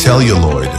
celluloid.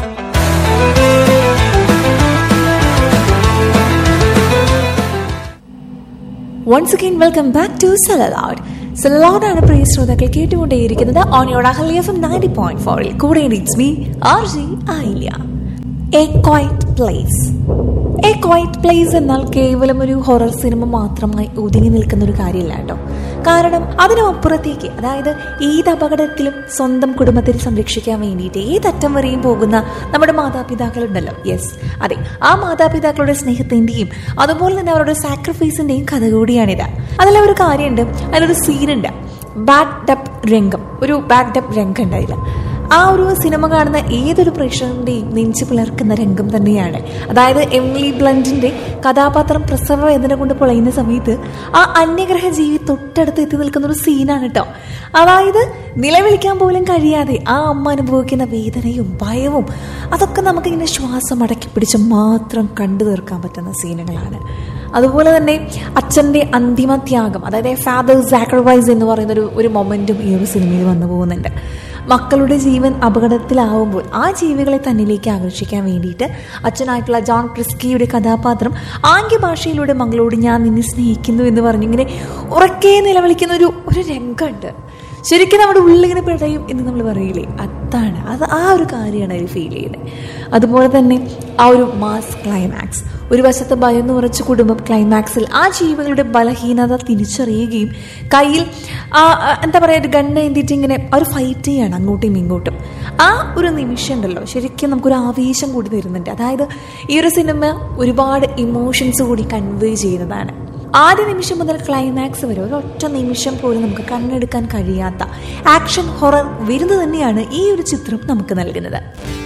Once again welcome back to celluloid celluloid ആണ് പ്രിയ ശ്രോതാക്കൾ കേട്ടുകൊണ്ടേയിരിക്കുന്നത് on your Ahalia F ninety point ഫോറിൽ കൂടെ ഇറ്റ്സ് മീ ആർ ജി ആയില്ല a quiet place a quiet place എന്നാൽ കേവലം ഒരു ഹൊറർ സിനിമ മാത്രമായി ഒതുങ്ങി നിൽക്കുന്ന ഒരു കാര്യമില്ല കേട്ടോ കാരണം അതിനപ്പുറത്തേക്ക് അതായത് ഏത് അപകടത്തിലും സ്വന്തം കുടുംബത്തെ സംരക്ഷിക്കാൻ വേണ്ടിയിട്ട് ഏതറ്റം വരെയും പോകുന്ന നമ്മുടെ മാതാപിതാക്കളുണ്ടല്ലോ യെസ് അതെ ആ മാതാപിതാക്കളുടെ സ്നേഹത്തിന്റെയും അതുപോലെ തന്നെ അവരുടെ സാക്രിഫൈസിന്റെയും കഥ കൂടിയാണിത് അതിൽ ഒരു കാര്യമുണ്ട് അതിലൊരു സീനുണ്ട് ബാക്ക് ഡപ്പ് രംഗം ഒരു ബാക്ക് ഡപ്പ് രംഗം ഉണ്ടായില്ല ആ ഒരു സിനിമ കാണുന്ന ഏതൊരു പ്രേക്ഷകന്റെയും നെഞ്ചു പിളർക്കുന്ന രംഗം തന്നെയാണ് അതായത് എംലി ബ്ലണ്ടിന്റെ കഥാപാത്രം പ്രസവ വേദന കൊണ്ട് പൊളയുന്ന സമയത്ത് ആ അന്യഗ്രഹ ജീവി തൊട്ടടുത്ത് എത്തി നിൽക്കുന്ന ഒരു സീനാണ് കേട്ടോ അതായത് നിലവിളിക്കാൻ പോലും കഴിയാതെ ആ അമ്മ അനുഭവിക്കുന്ന വേദനയും ഭയവും അതൊക്കെ നമുക്കിങ്ങനെ ശ്വാസം അടക്കി പിടിച്ച് മാത്രം കണ്ടു തീർക്കാൻ പറ്റുന്ന സീനുകളാണ് അതുപോലെ തന്നെ അച്ഛന്റെ അന്തിമ ത്യാഗം അതായത് ഫാദർ സാക്രിഫൈസ് എന്ന് പറയുന്ന ഒരു ഒരു മൊമെന്റും ഈ ഒരു സിനിമയിൽ വന്നു പോകുന്നുണ്ട് മക്കളുടെ ജീവൻ അപകടത്തിലാവുമ്പോൾ ആ ജീവികളെ തന്നിലേക്ക് ആകർഷിക്കാൻ വേണ്ടിയിട്ട് അച്ഛനായിട്ടുള്ള ജോൺ ക്രിസ്കിയുടെ കഥാപാത്രം ആംഗ്യ ഭാഷയിലൂടെ മകളോട് ഞാൻ നിന്നെ സ്നേഹിക്കുന്നു എന്ന് പറഞ്ഞിങ്ങനെ ഉറക്കെ നിലവിളിക്കുന്ന ഒരു ഒരു രംഗമുണ്ട് ശരിക്കും നമ്മുടെ ഉള്ളിങ്ങനെ പിഴയും എന്ന് നമ്മൾ പറയില്ലേ അതാണ് അത് ആ ഒരു കാര്യമാണ് അതിൽ ഫീൽ ചെയ്യുന്നത് അതുപോലെ തന്നെ ആ ഒരു മാസ് ക്ലൈമാക്സ് ഒരു വശത്ത് ഭയന്ന് ഉറച്ച കുടുംബം ക്ലൈമാക്സിൽ ആ ജീവികളുടെ ബലഹീനത തിരിച്ചറിയുകയും കയ്യിൽ ആ ആ, എന്താ പറയുക ഒരു ഗണ്ണ് എന്തിട്ട് ഇങ്ങനെ ഒരു ഫൈറ്റ് ചെയ്യാണ് അങ്ങോട്ടും ഇങ്ങോട്ടും ആ ഒരു നിമിഷം ഉണ്ടല്ലോ ശരിക്കും നമുക്കൊരു ആവേശം കൂടി തരുന്നുണ്ട് അതായത് ഈ ഒരു സിനിമ ഒരുപാട് ഇമോഷൻസ് കൂടി കൺവേ ചെയ്യുന്നതാണ് ആദ്യ നിമിഷം മുതൽ ക്ലൈമാക്സ് വരെ ഒരൊറ്റ നിമിഷം പോലും നമുക്ക് കണ്ണെടുക്കാൻ കഴിയാത്ത ആക്ഷൻ ഹൊറർ വിരുന്ന് തന്നെയാണ് ഈ ഒരു ചിത്രം നമുക്ക് നൽകുന്നത്